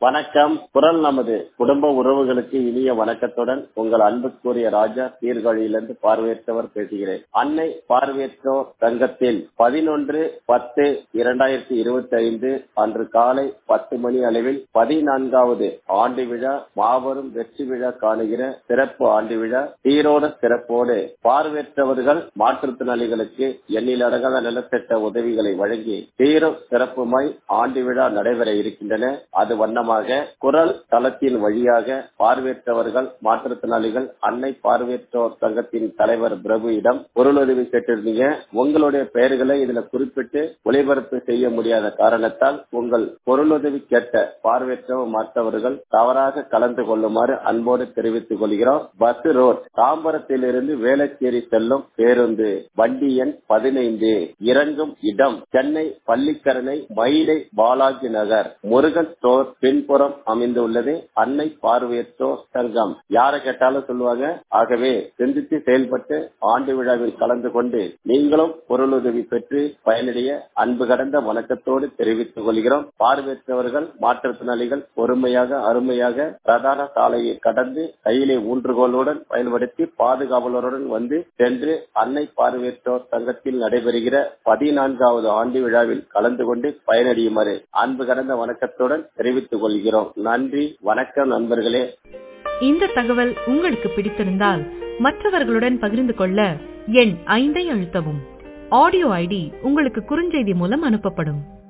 வணக்கம் குரல் நமது குடும்ப உறவுகளுக்கு இனிய வணக்கத்துடன் உங்கள் அன்புக்குரிய ராஜா சீர்காழியிலிருந்து பார்வையற்றவர் பேசுகிறேன் அன்னை பார்வையற்றோர் சங்கத்தில் பதினொன்று பத்து இரண்டாயிரத்தி இருபத்தி ஐந்து அன்று காலை பத்து மணி அளவில் பதினான்காவது ஆண்டு விழா மாபெரும் வெற்றி விழா காணுகிற சிறப்பு ஆண்டு விழா சீரோட சிறப்போடு பார்வையற்றவர்கள் மாற்றுத்திறனாளிகளுக்கு எண்ணிலடங்காத நலத்திட்ட உதவிகளை வழங்கி சீரும் சிறப்புமாய் ஆண்டு விழா நடைபெற இருக்கின்றன அது வண்ணமாக குரல் தளத்தின் வழியாக பார்வையற்றவர்கள் மாற்றுத்திறனாளிகள் அன்னை பார்வையற்றோர் சங்கத்தின் தலைவர் பிரபுவிடம் பொருளுதவி கேட்டிருந்தீங்க உங்களுடைய பெயர்களை இதுல குறிப்பிட்டு ஒளிபரப்பு செய்ய முடியாத காரணத்தால் உங்கள் பொருளுதவி கேட்ட பார்வையற்றவர் மற்றவர்கள் தவறாக கலந்து கொள்ளுமாறு அன்போடு தெரிவித்துக் கொள்கிறோம் பஸ் ரோட் தாம்பரத்திலிருந்து வேளச்சேரி செல்லும் பேருந்து வண்டி எண் பதினைந்து இறங்கும் இடம் சென்னை பள்ளிக்கரணை மயிலை பாலாஜி நகர் முருகன் ஸ்டோர் பின்புறம் அமைந்துள்ளது அன்னை பார்வையற்றோர் சங்கம் யாரை கேட்டாலும் சொல்லுவாங்க ஆகவே சிந்தித்து செயல்பட்டு ஆண்டு விழாவில் கலந்து கொண்டு நீங்களும் பொருளுதவி பெற்று பயனடைய அன்பு கடந்த வணக்கத்தோடு தெரிவித்துக் கொள்கிறோம் பார்வையற்றவர்கள் மாற்றுத்திறனாளிகள் பொறுமையாக அருமையாக பிரதான சாலையை கடந்து கையிலே ஊன்றுகோலுடன் பயன்படுத்தி பாதுகாவலருடன் வந்து சென்று அன்னை பார்வையற்றோர் சங்கத்தில் நடைபெறுகிற பதினான்காவது ஆண்டு விழாவில் கலந்து கொண்டு பயனடையுமாறு அன்பு கடந்த வணக்கத்துடன் தெரிவித்துக் கொள்கிறோம் நன்றி வணக்கம் நண்பர்களே இந்த தகவல் உங்களுக்கு பிடித்திருந்தால் மற்றவர்களுடன் பகிர்ந்து கொள்ள எண் ஐந்தை அழுத்தவும் ஆடியோ ஐடி உங்களுக்கு குறுஞ்செய்தி மூலம் அனுப்பப்படும்